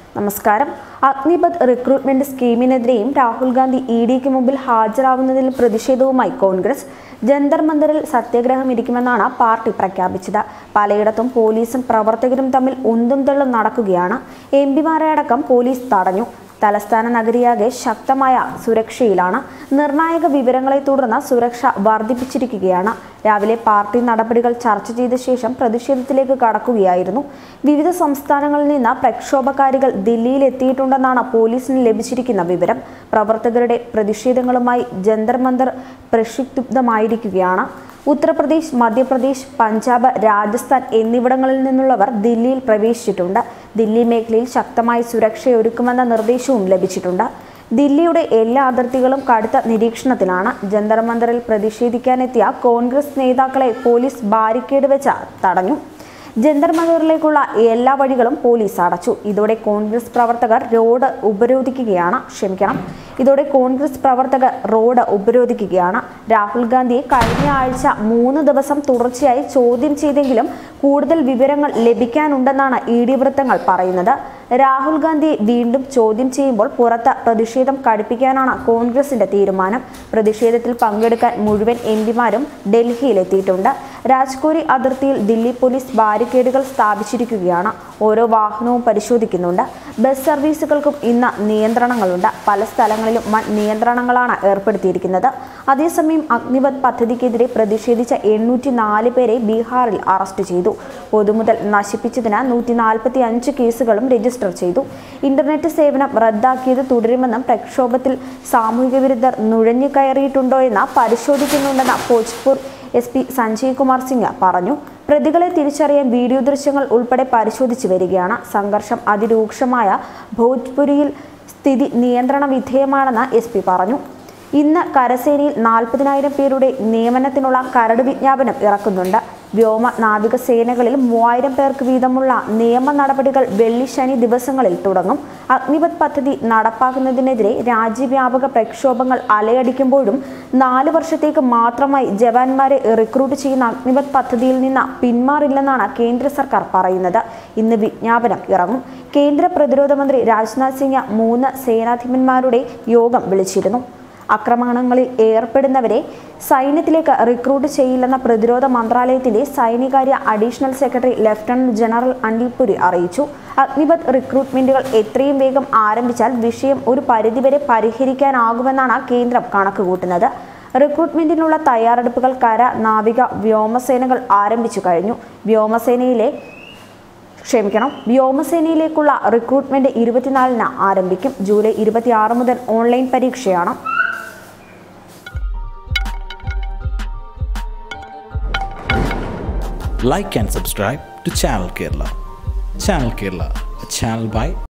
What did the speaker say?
നമസ്കാരം അഗ്നിപത് റിക്രൂട്ട്മെന്റ് സ്കീമിനെതിരെയും രാഹുൽ ഗാന്ധി ഇ ഡിക്ക് മുമ്പിൽ ഹാജരാവുന്നതിൽ പ്രതിഷേധവുമായി കോൺഗ്രസ് ജന്തർ മന്ദിറിൽ സത്യാഗ്രഹം ഇരിക്കുമെന്നാണ് പാർട്ടി പ്രഖ്യാപിച്ചത് പലയിടത്തും പോലീസും പ്രവർത്തകരും തമ്മിൽ ഉന്തും തള്ളും നടക്കുകയാണ് എം പിമാരെ അടക്കം പോലീസ് തടഞ്ഞു തലസ്ഥാന നഗരിയാകെ ശക്തമായ സുരക്ഷയിലാണ് നിർണായക വിവരങ്ങളെ തുടർന്ന് സുരക്ഷ വർദ്ധിപ്പിച്ചിരിക്കുകയാണ് രാവിലെ പാർട്ടി നടപടികൾ ചർച്ച ചെയ്ത ശേഷം പ്രതിഷേധത്തിലേക്ക് കടക്കുകയായിരുന്നു വിവിധ സംസ്ഥാനങ്ങളിൽ നിന്ന് പ്രക്ഷോഭകാരികൾ ദില്ലിയിൽ എത്തിയിട്ടുണ്ടെന്നാണ് പോലീസിന് ലഭിച്ചിരിക്കുന്ന വിവരം പ്രവർത്തകരുടെ പ്രതിഷേധങ്ങളുമായി ജന്തർ മന്ദർ പ്രക്ഷുബ്ധമായിരിക്കുകയാണ് ഉത്തർപ്രദേശ് മധ്യപ്രദേശ് പഞ്ചാബ് രാജസ്ഥാൻ എന്നിവിടങ്ങളിൽ നിന്നുള്ളവർ ദില്ലിയിൽ പ്രവേശിച്ചിട്ടുണ്ട് ദില്ലി മേഖലയിൽ ശക്തമായ സുരക്ഷയൊരുക്കുമെന്ന നിർദ്ദേശവും ലഭിച്ചിട്ടുണ്ട് ദില്ലിയുടെ എല്ലാ അതിർത്തികളും കടുത്ത നിരീക്ഷണത്തിലാണ് ജന്തർ മന്ദറിൽ പ്രതിഷേധിക്കാനെത്തിയ കോൺഗ്രസ് നേതാക്കളെ പോലീസ് ബാരിക്കേഡ് വെച്ച് തടഞ്ഞു ജന്തർ മന്ദറിലേക്കുള്ള എല്ലാ വഴികളും പോലീസ് അടച്ചു ഇതോടെ കോൺഗ്രസ് പ്രവർത്തകർ റോഡ് ഉപരോധിക്കുകയാണ് ക്ഷമിക്കണം ഇതോടെ കോൺഗ്രസ് പ്രവർത്തകർ റോഡ് ഉപരോധിക്കുകയാണ് രാഹുൽ ഗാന്ധിയെ കഴിഞ്ഞ ആഴ്ച മൂന്ന് ദിവസം തുടർച്ചയായി ചോദ്യം ചെയ്തെങ്കിലും കൂടുതൽ വിവരങ്ങൾ ലഭിക്കാനുണ്ടെന്നാണ് ഇ ഡി വൃത്തങ്ങൾ പറയുന്നത് രാഹുൽ ഗാന്ധിയെ വീണ്ടും ചോദ്യം ചെയ്യുമ്പോൾ പുറത്ത് പ്രതിഷേധം കടുപ്പിക്കാനാണ് കോൺഗ്രസിന്റെ തീരുമാനം പ്രതിഷേധത്തിൽ പങ്കെടുക്കാൻ മുഴുവൻ എം പിമാരും ഡൽഹിയിലെത്തിയിട്ടുണ്ട് രാജ്കോരി അതിർത്തിയിൽ ദില്ലി പോലീസ് ബാരിക്കേഡുകൾ സ്ഥാപിച്ചിരിക്കുകയാണ് ഓരോ വാഹനവും പരിശോധിക്കുന്നുണ്ട് ബസ് സർവീസുകൾക്കും ഇന്ന് നിയന്ത്രണങ്ങളുണ്ട് പല സ്ഥലങ്ങളിലും വൻ നിയന്ത്രണങ്ങളാണ് ഏർപ്പെടുത്തിയിരിക്കുന്നത് അതേസമയം അഗ്നിപത് പദ്ധതിക്കെതിരെ പ്രതിഷേധിച്ച എണ്ണൂറ്റി നാല് പേരെ ബീഹാറിൽ അറസ്റ്റ് ചെയ്തു പൊതുമുതൽ നശിപ്പിച്ചതിന് നൂറ്റി നാൽപ്പത്തി അഞ്ച് കേസുകളും രജിസ്റ്റർ ചെയ്തു ഇന്റർനെറ്റ് സേവനം റദ്ദാക്കിയത് തുടരുമെന്നും പ്രക്ഷോഭത്തിൽ സാമൂഹിക വിരുദ്ധർ നുഴഞ്ഞു കയറിയിട്ടുണ്ടോ എന്ന് പരിശോധിക്കുന്നുണ്ടെന്ന് ഭോജ്പൂർ എസ് പി സഞ്ജയ് കുമാർ സിംഗ് പറഞ്ഞു പ്രതികളെ തിരിച്ചറിയാൻ വീഡിയോ ദൃശ്യങ്ങൾ ഉൾപ്പെടെ പരിശോധിച്ചു വരികയാണ് സംഘർഷം അതിരൂക്ഷമായ ഭോജ്പുരിയിൽ സ്ഥിതി നിയന്ത്രണ വിധേയമാണെന്ന് എസ് പി പറഞ്ഞു ഇന്ന് കരസേനയിൽ നാൽപ്പതിനായിരം പേരുടെ നിയമനത്തിനുള്ള കരട് വിജ്ഞാപനം ഇറക്കുന്നുണ്ട് വ്യോമ നാവിക സേനകളിൽ മൂവായിരം പേർക്ക് വീതമുള്ള നിയമ നടപടികൾ വെള്ളി ശനി ദിവസങ്ങളിൽ തുടങ്ങും അഗ്നിപത് പദ്ധതി നടപ്പാക്കുന്നതിനെതിരെ രാജ്യവ്യാപക പ്രക്ഷോഭങ്ങൾ അലയടിക്കുമ്പോഴും നാല് വർഷത്തേക്ക് മാത്രമായി ജവാന്മാരെ റിക്രൂട്ട് ചെയ്യുന്ന അഗ്നിപത് പദ്ധതിയിൽ നിന്ന് പിന്മാറില്ലെന്നാണ് കേന്ദ്ര സർക്കാർ പറയുന്നത് ഇന്ന് വിജ്ഞാപനം ഇറങ്ങും കേന്ദ്ര പ്രതിരോധ മന്ത്രി രാജ്നാഥ് സിംഗ് മൂന്ന് സേനാധിപന്മാരുടെ യോഗം വിളിച്ചിരുന്നു ആക്രമണങ്ങളിൽ ഏർപ്പെടുന്നവരെ സൈന്യത്തിലേക്ക് റിക്രൂട്ട് ചെയ്യില്ലെന്ന പ്രതിരോധ മന്ത്രാലയത്തിന്റെ സൈനികാര്യ additional secretary lieutenant general Anil Puri അറിയിച്ചു അഗ്നിപത് റിക്രൂട്ട്മെന്റുകൾ എത്രയും വേഗം ആരംഭിച്ചാൽ വിഷയം ഒരു പരിധിവരെ പരിഹരിക്കാനാകുമെന്നാണ് കേന്ദ്രം കണക്കുകൂട്ടുന്നത് റിക്രൂട്ട്മെന്റിനുള്ള തയ്യാറെടുപ്പുകൾ കര നാവിക വ്യോമസേനകൾ ആരംഭിച്ചു കഴിഞ്ഞു വ്യോമസേനയിലെ ക്ഷമിക്കണം വ്യോമസേനയിലേക്കുള്ള റിക്രൂട്ട്മെന്റ് ഇരുപത്തിനാലിന് ആരംഭിക്കും ജൂലൈ ഇരുപത്തിയാറ് മുതൽ ഓൺലൈൻ പരീക്ഷയാണ് like and subscribe to Channel Kerala. Channel Kerala, a channel by